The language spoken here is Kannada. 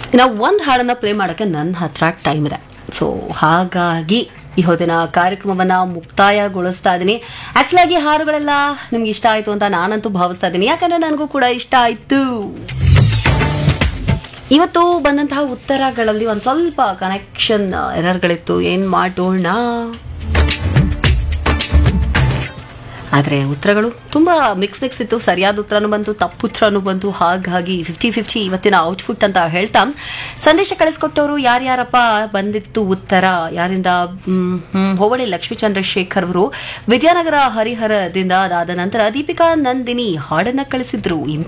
ಇನ್ನು ಒಂದು ಹಾಡನ್ನು ಪ್ಲೇ ಮಾಡೋಕ್ಕೆ ನನ್ನ ಹತ್ರ ಟೈಮ್ ಇದೆ ಸೊ ಹಾಗಾಗಿ ಈ ಹೊತ್ತಿನ ಕಾರ್ಯಕ್ರಮವನ್ನು ಮುಕ್ತಾಯಗೊಳಿಸ್ತಾ ಇದ್ದೀನಿ ಆ್ಯಕ್ಚುಲಾಗಿ ಹಾಡುಗಳೆಲ್ಲ ನಿಮ್ಗೆ ಇಷ್ಟ ಆಯಿತು ಅಂತ ನಾನಂತೂ ಭಾವಿಸ್ತಾ ಇದ್ದೀನಿ ಯಾಕಂದರೆ ನನಗೂ ಕೂಡ ಇಷ್ಟ ಆಯಿತು ಇವತ್ತು ಬಂದಂತಹ ಉತ್ತರಗಳಲ್ಲಿ ಒಂದು ಸ್ವಲ್ಪ ಕನೆಕ್ಷನ್ ಎರರ್ಗಳಿತ್ತು ಏನು ಮಾಡೋಣ ಆದರೆ ಉತ್ತರಗಳು ತುಂಬ ಮಿಕ್ಸ್ ಮಿಕ್ಸ್ ಇತ್ತು ಸರಿಯಾದ ಉತ್ತರನೂ ಬಂತು ತಪ್ಪು ಉತ್ತರನೂ ಬಂತು ಹಾಗಾಗಿ ಫಿಫ್ಟಿ ಫಿಫ್ಟಿ ಇವತ್ತಿನ ಔಟ್ಪುಟ್ ಅಂತ ಹೇಳ್ತಾ ಸಂದೇಶ ಕಳಿಸ್ಕೊಟ್ಟವರು ಯಾರ್ಯಾರಪ್ಪ ಬಂದಿತ್ತು ಉತ್ತರ ಯಾರಿಂದ ಮ್, ಹ್ಮ್, ಹೋಬಳಿ ಲಕ್ಷ್ಮೀ ಚಂದ್ರಶೇಖರ್ ಅವರು ವಿದ್ಯಾನಗರ ಹರಿಹರದಿಂದ ಅದಾದ ನಂತರ ದೀಪಿಕಾ ನಂದಿನಿ ಹಾಡನ್ನ ಕಳಿಸಿದ್ರು